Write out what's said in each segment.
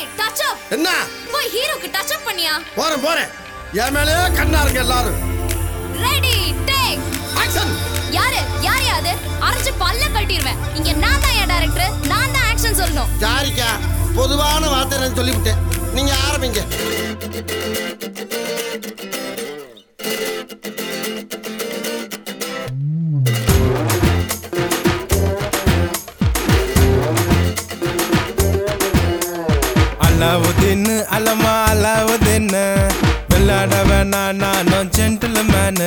hey touch up என்ன போய் ஹீரோக்கு டச் அப் பண்ணியா போறேன் போறேன் என் மேலேயே கண்ணா இருக்கு எல்லாரும் ரெடி டேக் ஆக்ஷன் யாரு யார் அது அரைச்சு பல்ல கட்டிடுவேன் இங்க நான் தான் என் டைரக்டர் நான் தான் ஆக்ஷன் சொல்லணும் சாரிக்கா பொதுவான வார்த்தை நான் சொல்லிவிட்டேன் நீங்க ஆரம்பிங்க அலாவுதீன் அலமா அலாவுதீன் விளையாட வேணா நானும் ஜென்டில்மேனு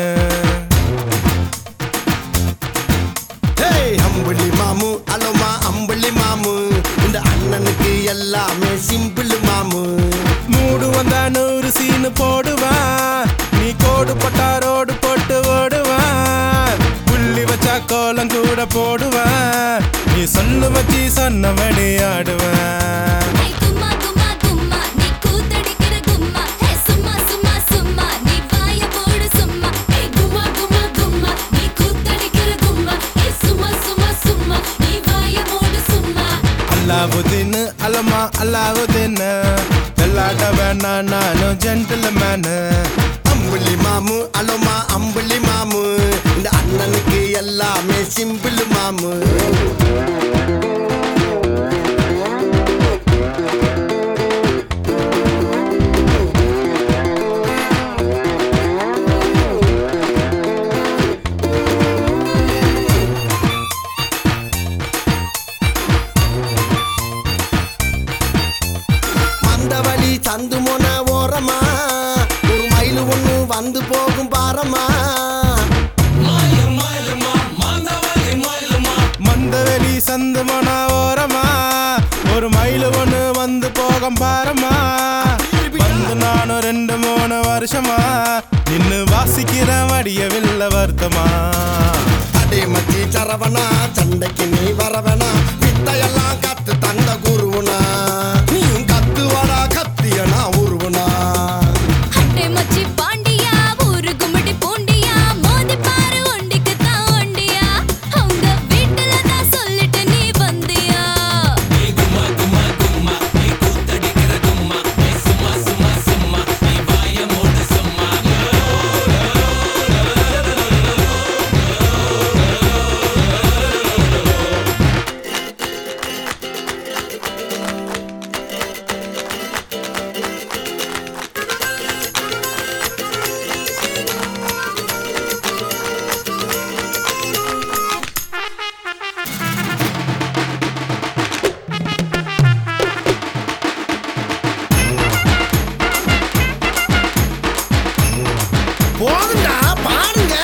ஹேய் அம்புலி மாமு அலோமா அம்புலி மாமு இந்த அண்ணனுக்கு எல்லாமே சிம்பிள் மாமு மூடு வந்தா நூறு சீனு போடுவான் நீ கோடு போட்டா ரோடு போட்டு ஓடுவான் புள்ளி வச்சா கோலம் கூட போடுவான் நீ சொல்லு வச்சு சொன்னபடி ஆடுவேன் ஹே கும்மா கும்மா கும்மா நீ கூத்தடிக்கிற கும்மா ஹே சும்மா சும்மா சும்மா நீ வாய போடு சும்மா ஹே கும்மா கும்மா கும்மா நீ கூத்தடிக்கிற கும்மா ஹே சும்மா சும்மா சும்மா நீ வாய போடு சும்மா அல்லாவுதீன் அலமா அல்லாவுதீன் விளையாட வேணா நானும் ஜென்டில்மேனு அம்புலி மாமு அலோமா அம்புலி மாமு இந்த அண்ணனுக்கு எல்லாமே சிம்பிள் மாமு மந்தவழி சந்து மொன ஓரமா ஒரு மயில் ஒண்ணு வந்து போகும் பாரமா மந்தவெளி சந்து மன ஓரமா ஒரு மயில் ஒண்ணு வந்து போகம் பாரமா வந்து நானும் ரெண்டு மூணு வருஷமா நின்னு வாசிக்கிற வடியவில்லை வருத்தமா அடே மச்சி சரவணா சண்டைக்கு நீ வரவனா வித்தையெல்லாம் கத்து தந்த குருவனா நீயும் கத்து வாடா கத்தியனா உருவனா அட்டை மச்சி பாண்டியா ஊரு கும்பிடி பூண்டியா மோதி பாரு ஒண்டிக்கு தான் ஒண்டியா அவங்க வீட்டுல தான் சொல்லிட்டு நீ வந்தியா போதுண்டா பாருங்க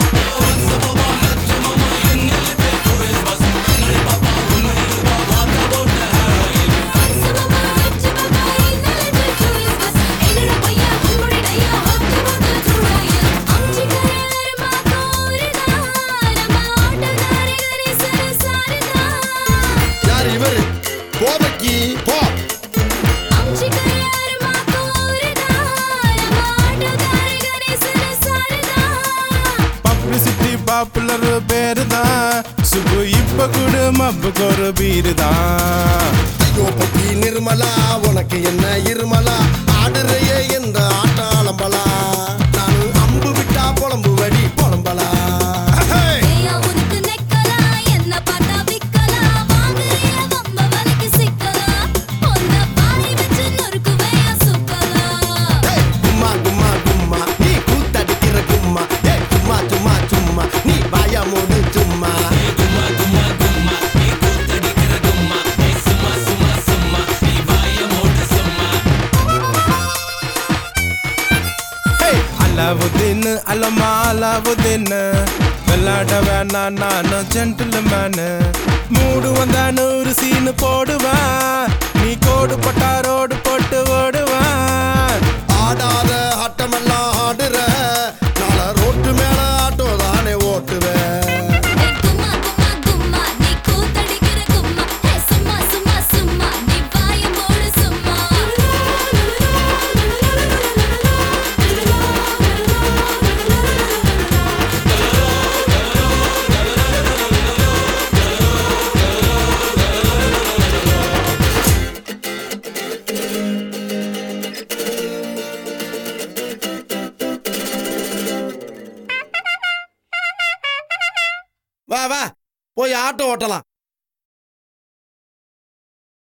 சும்மா வச்சு பாப்பா இன்னல ஜூஸ் பஸ் என்னோட பையா உங்களுடைய ஹாட் வாட்டர் துராயா அஞ்சி கரர் மா கோரதா நம்ம ஆட்டதாரி கரி சரசாரதா யார் இவரு கோபக்கி போ அஞ்சி கரர் மா கோரதா நம்ம ஆட்டதாரி கரி சரசாரதா பப்ளிசிட்டி பாப்புலர் பேரு தான் சுபு இப்ப கூட மப்புக்கு ஒரு பீரு தான் ஐயோ பக்கி நிர்மலா உனக்கு என்ன இருமலா ஆடுறையே எந்த ஆட்டாளம்பலா நான் அம்பு விட்டா புலம்பு வடி புலம்பலா ஏயா உனக்கு நெக்கலா என்ன பார்த்தா விக்கலா வாங்குறிய வம்ப வலைக்கு சிக்கலா ஒன்ன பாய் வச்சு நொறுக்குவேயா சுக்கலா கும்மா கும்மா கும்மா நீ கூத்தடிக்கிற கும்மா ஏ சும்மா சும்மா சும்மா நீ வாயா மூடு சும்மா அலாவுதீன் அலமா அலாவுதீன் விளையாட வேணா நானும் ஜென்டில்மேனு மூடு வந்தா நூறு சீனு போடுவான் நீ கோடு போட்டா ரோடு போட்டு ஓடுவான் ஆடாத ஆட்டமெல்லாம் ஆடுற நாள ரோட்டு மேல ஆட்டோ தானே ஓட்டுவேன் ஏய் கும்மா கும்மா கும்மா நீ கூத்தடிக்கிற கும்மா ஹே சும்மா சும்மா சும்மா நீ வாய மூடு சும்மா வா வா போய் ஆட்டோ ஓட்டலாம்